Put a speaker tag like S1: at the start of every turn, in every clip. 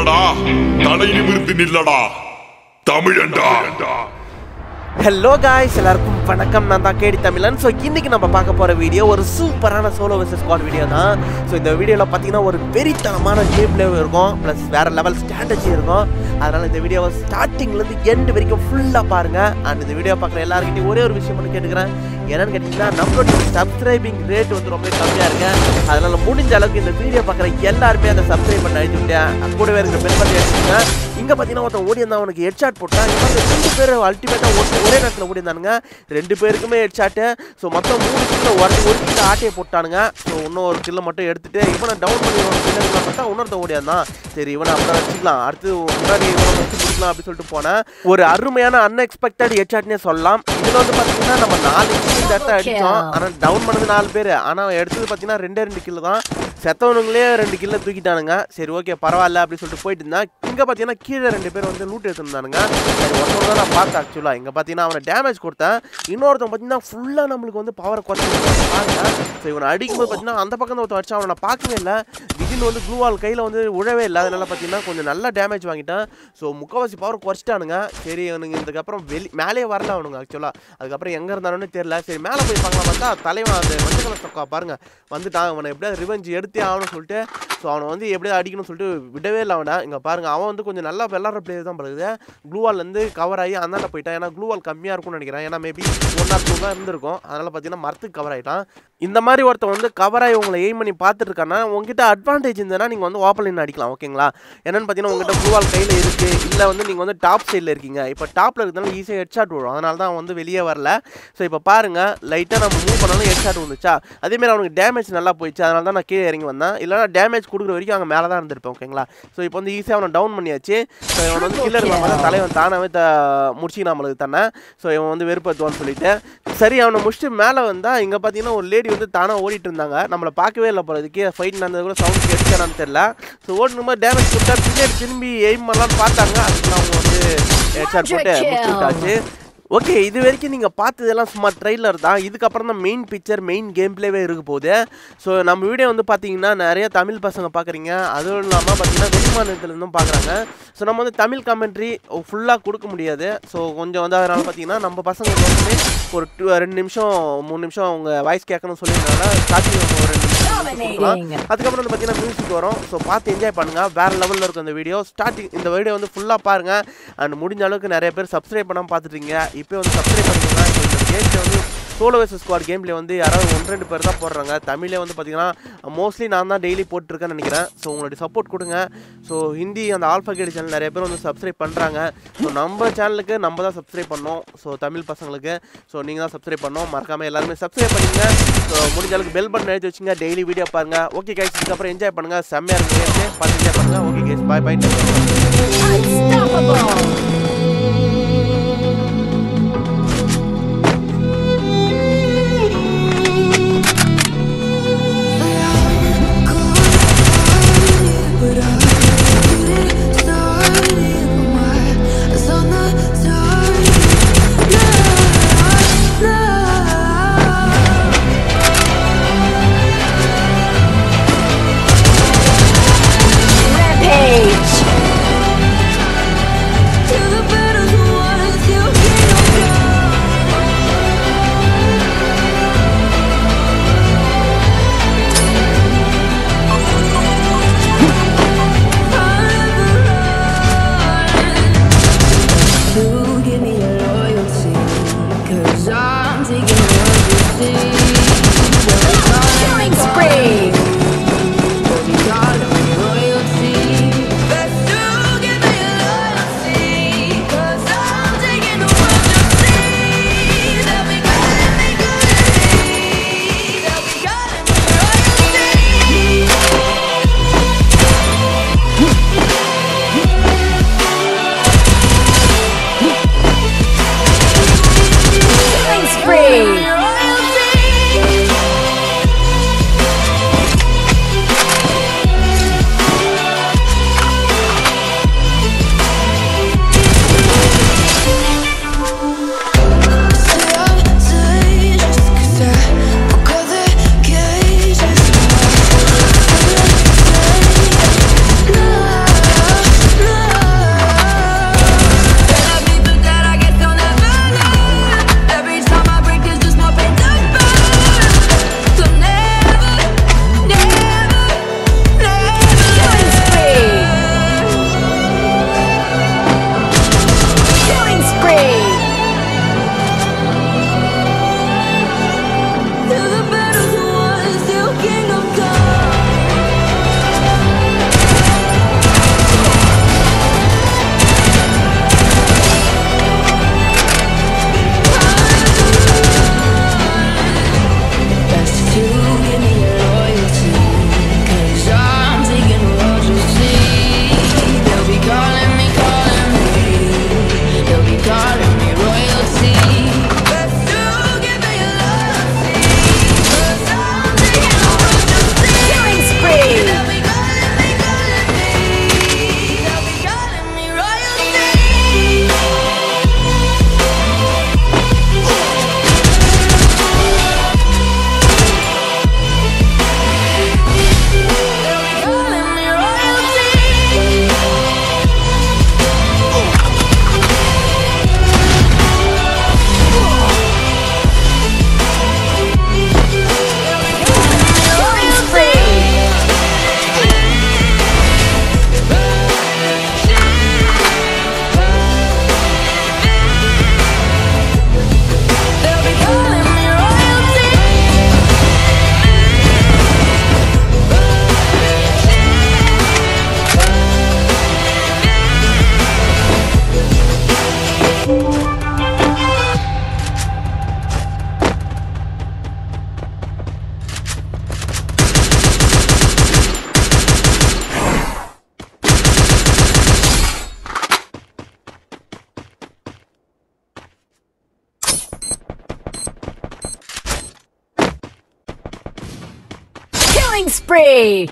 S1: இல்லடா தலை நிமிர்ந்து நில்லடா தமிழண்டா
S2: ஹலோ காய்ஸ் எல்லாருக்கும் வணக்கம் நான் தான் கேடி தமிழன் ஸோ இன்னைக்கு நம்ம பார்க்க போகிற வீடியோ ஒரு சூப்பரான சோலோ வெர்சஸ் ஸ்குவாட் வீடியோ தான் ஸோ இந்த வீடியோவில் பார்த்தீங்கன்னா ஒரு வெறித்தனமான கேம் பிளே இருக்கும் ப்ளஸ் வேறு லெவல் ஸ்ட்ராட்டஜி இருக்கும் அதனால் இந்த வீடியோவை ஸ்டார்டிங்லேருந்து எண்ட் வரைக்கும் ஃபுல்லாக பாருங்கள் அண்ட் இந்த வீடியோ பார்க்குற எல்லாருக்கிட்டையும் ஒரே ஒரு விஷயம் மட்டும் கேட்டுக்கிறேன் என்னன்னு கேட்டிங்கன்னா நம்மளுடைய சப்ஸ்கிரைபிங் ரேட் வந்து ரொம்ப கம்மியாக இருக்கு அதனால் முடிஞ்ச அளவுக்கு இந்த வீடியோ பார்க்குற எல்லாருமே அந்த சப்ஸ்கிரைப் பண்ண அழிச்சு விட்டேன் கூடவே இருக்கிற பெல் பண்ணி அடிச்சுங்க இங்கே பார்த்தீங்கன்னா ஒருத்தன் ஓடி இருந்தான் அவனுக்கு ஹெட் ஷாட் போட்டான் இவங்க ரெண்டு பேர் அல்டிமேட்டாக ஒரே ஒரே நேரத்தில் ஓடி இருந்தானுங்க ரெண்டு பேருக்குமே ஹெட் ஷாட்டு ஸோ மொத்தம் மூணு கிலோ ஒரு ஒரு கிலோ ஆட்டையை போட்டானுங்க ஸோ இன்னும் ஒரு கிலோ மட்டும் எடுத்துட்டு இவனை டவுன் பண்ணி ஒரு கிலோ பார்த்தா இன்னொருத்த ஓடி இருந்தான் சரி இவனை அப்புறம் வச்சுக்கலாம் அடுத்து முன்னாடி இவனை வச்சு பிடிக்கலாம் அப்படின்னு சொல்லிட்டு போனேன் ஒரு அருமையான அன்எக்ஸ்பெக்டட் ஹெட் ஷாட்னே சொல்லலாம் இதில் வந்து பார்த்தீங்கன்னா நம்ம நாலு கிலோ இந்த இடத்த அடித்தோம் ஆனால் டவுன் பண்ணது நாலு பேர் ஆனால் எடுத்தது பார்த்தீங்கன்னா ரெண்டே ரெண்டு கிலோ தான் செத்தவனுங்களே ரெண்டு கிலோ தூக்கிட்டானுங்க சரி ஓகே பரவாயில்ல அப்படின்னு சொல்லிட்டு போயிட்டு இருந்தேன் இங்கே பார்த்தீங்கன்னா கீழே ரெண்டு பேர் வந்து லூட் எடுத்துருந்தானுங்க சரி ஒருத்தவங்க தான் நான் பார்த்தேன் ஆக்சுவலாக இங்கே பார்த்தீங்கன்னா அவனை டேமேஜ் கொடுத்தேன் இன்னொருத்தன் பார்த்தீங்கன்னா ஃபுல்லாக நம்மளுக்கு வந்து பவரை குறைச்சி பாருங்க ஸோ இவனை அடிக்கும்போது பார்த்தீங்கன்னா அந்த பக்கம் தான் ஒருத்தன் அடிச்சான் அவனை நான் பார்க்கவே இல்லை திடீர்னு வந்து க்ளூவால் கையில் வந்து உழவே இல்லை அதனால பார்த்தீங்கன்னா கொஞ்சம் நல்ல டேமேஜ் வாங்கிட்டேன் ஸோ முக்கால்வாசி பவர் குறைச்சிட்டானுங்க சரி அவனுங்க இதுக்கப்புறம் வெளி மேலே வரல அவனுங்க ஆக்சுவலாக அதுக்கப்புறம் எங்கே இருந்தானு தெரியல சரி மேலே போய் பார்க்கலாம் பார்த்தா தலைவன் அந்த மஞ்சள் கலர் சொக்கா பாருங்க வந்துட்டான் அவனை எப்படியாவது ரிவெஞ்ச் எடுத்தே ஆகணும்னு சொல்லிட்டு ஸோ அவனை வந்து எப்படியாவது அடிக்கணும்னு சொல்லிட்டு விடவே இல்லை அவனை இங்கே பாருங்க அவன் வந்து கொஞ்சம் நல்லா விளாட்ற பிளேயர் தான் பழகுது க்ளூவால்லேருந்து கவர் ஆகி அந்தாண்ட போயிட்டான் ஏன்னா க்ளூவால் கம்மியாக இருக்கும்னு நினைக்கிறேன் ஏன்னா மேபி ஒன் ஆர் டூ தான் இருந்திருக்கும் அதனால் பார்த்தீங்கன்னா மரத்துக்கு கவர் ஆகிட்டான் இந்த மாதிரி ஒருத்தன் வந்து கவர் ஆகி உங்களை எய்ம் பண்ணி பார்த்துட்டு இருக்கான்னா உங்ககிட்ட அட்வான்டேஜ் இருந்ததுன்னா நீங்கள் வந்து ஓப்பன் அடிக்கலாம் ஓகேங்களா என்னன்னு பார்த்தீங்கன்னா உங்ககிட்ட ப்ளூவால் கையில் இருக்குது இல்லை வந்து நீங்கள் வந்து டாப் சைடில் இருக்கீங்க இப்போ டாப்பில் இருக்கிறதால ஈஸியாக ஹெட் ஷாட் விடும் அதனால தான் அவன் வந்து வெளியே வரல ஸோ இப்போ பாருங்கள் லைட்டாக நம்ம மூவ் பண்ணாலும் ஹெட் ஷாட் வந்துச்சா அதேமாரி அவனுக்கு டேமேஜ் நல்லா போயிடுச்சு அதனால தான் நான் கீழே இறங்கி வந்தேன் இல்லைனா டேமேஜ் கொடுக்குற வரைக்கும் அங்கே மேலே தான் இருந்திருப்பேன் ஓகேங்களா ஸோ இப்போ வந்து ஈஸியாக அவனை டவுன் பண்ணியாச்சு ஸோ இவன் வந்து கில்லர் இல்லாமல் தலைவன் தானாகவே த முடிச்சு நம்மளுக்கு தானே ஸோ இவன் வந்து வெறுப்பத்துவான்னு சொல்லிட்டு சரி அவனை முடிச்சுட்டு மேலே வந்தால் இங்கே பார்த்தீங்கன்னா ஒரு லேடி வந்து தானாக ஓடிட்டு இருந்தாங்க நம்மளை பார்க்கவே இல்லை போல இதுக்கே ஃபைட் நடந்தது கூட சவுண்ட் கேட்டுச்சானு தெரியல ஸோ ஓடணும் போது டேமேஜ் கொடுத்தா பின்னாடி திரும்பி எய்ம் பண்ணலாம்னு பார்த்தாங்க அதுக்கு அவங்க வந்து ஹெட்ஷாட் போட்டு முடிச்சு விட்டாச்சு ஓகே இது வரைக்கும் நீங்கள் பார்த்ததெல்லாம் சும்மா ட்ரெய்லர் தான் இதுக்கப்புறம் தான் மெயின் பிக்சர் மெயின் கேம் பிளேவே இருக்க போகுது ஸோ நம்ம வீடியோ வந்து பார்த்தீங்கன்னா நிறைய தமிழ் பசங்க பார்க்குறீங்க அதுவும் இல்லாமல் பார்த்தீங்கன்னா வெளிமாநிலத்துலேருந்தும் பார்க்குறாங்க ஸோ நம்ம வந்து தமிழ் கமெண்ட்ரி ஃபுல்லாக கொடுக்க முடியாது ஸோ கொஞ்சம் வந்து அதனால் பார்த்தீங்கன்னா நம்ம பசங்க வந்து ஒரு டூ ரெண்டு நிமிஷம் மூணு நிமிஷம் அவங்க வாய்ஸ் கேட்கணும்னு சொல்லியிருந்தாங்க ஸ்டார்டிங் ஒரு ரெண்டு நிமிஷம் கொடுக்கலாம். அதுக்கப்புறம் வந்து பார்த்தீங்கன்னா மியூசிக் வரும் ஸோ பார்த்து என்ஜாய் பண்ணுங்கள் வேறு லெவலில் இருக்கும் இந்த வீடியோ ஸ்டார்டிங் இந்த வீடியோ வந்து ஃபுல்லாக பாருங்கள் அண்ட் முடிஞ்ச அளவுக்கு நிறைய பேர் சப்ஸ்கிரைப் பண்ணாமல் பார்த்துட்டீங்க இப்போ வந்து சப்ஸ்கிரைப் பண்ணிக்கோங்க இப்போ இந்த கேமில் வந்து சோலோ வெர்சஸ் ஸ்குவாட் கேம்ல வந்து யாராவது ஒன்று ரெண்டு பேர் தான் போடுறாங்க தமிழே வந்து பார்த்தீங்கன்னா மோஸ்ட்லி நான் தான் டெய்லி போட்டிருக்கேன்னு நினைக்கிறேன் ஸோ உங்களுடைய சப்போர்ட் கொடுங்க ஸோ ஹிந்தி அந்த ஆல்ஃபா கேடி சேனல் நிறைய பேர் வந்து சப்ஸ்கிரைப் பண்ணுறாங்க ஸோ நம்ம சேனலுக்கு நம்ம தான் சப்ஸ்கிரைப் பண்ணோம் ஸோ தமிழ் பசங்களுக்கு ஸோ நீங்கள் தான் சப்ஸ்கிரைப் பண்ணோம் மறக்காமல் எல்லாருமே சப்ஸ்கிரைப் பண்ணிங்க ஸோ முடிஞ்ச அளவுக்கு பெல் பட்டன் எழுதி வச்சுங்க டெய்லி வீடியோ பாருங்க ஓகே கைஸ் இதுக்கப்புறம் என்ஜாய் பண்ணுங்க செம்மையாக இருக்கு பார்த்து என்ஜாய் பண்ணுங்க okay guys bye bye
S3: Unstoppable! Rampage!
S4: You give me your loyalty, cause I'm taking what you see.
S3: Killing spree!
S4: But we call it royalty. But you give me your loyalty, cause I'm taking what you see. That we got it, we got it, that we got it, royalty.
S3: Killing spree!
S4: Royalty.
S3: Killing spree!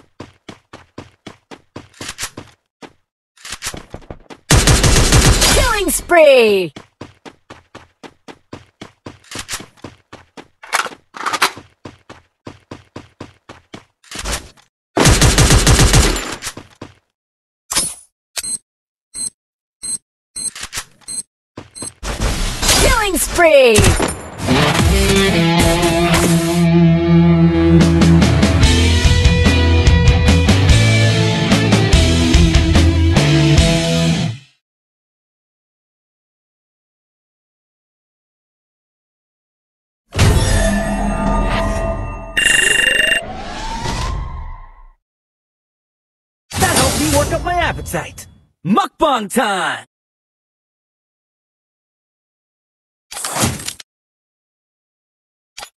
S3: Killing spree! Killing spree!
S5: That helped me work up my appetite. Mukbang time!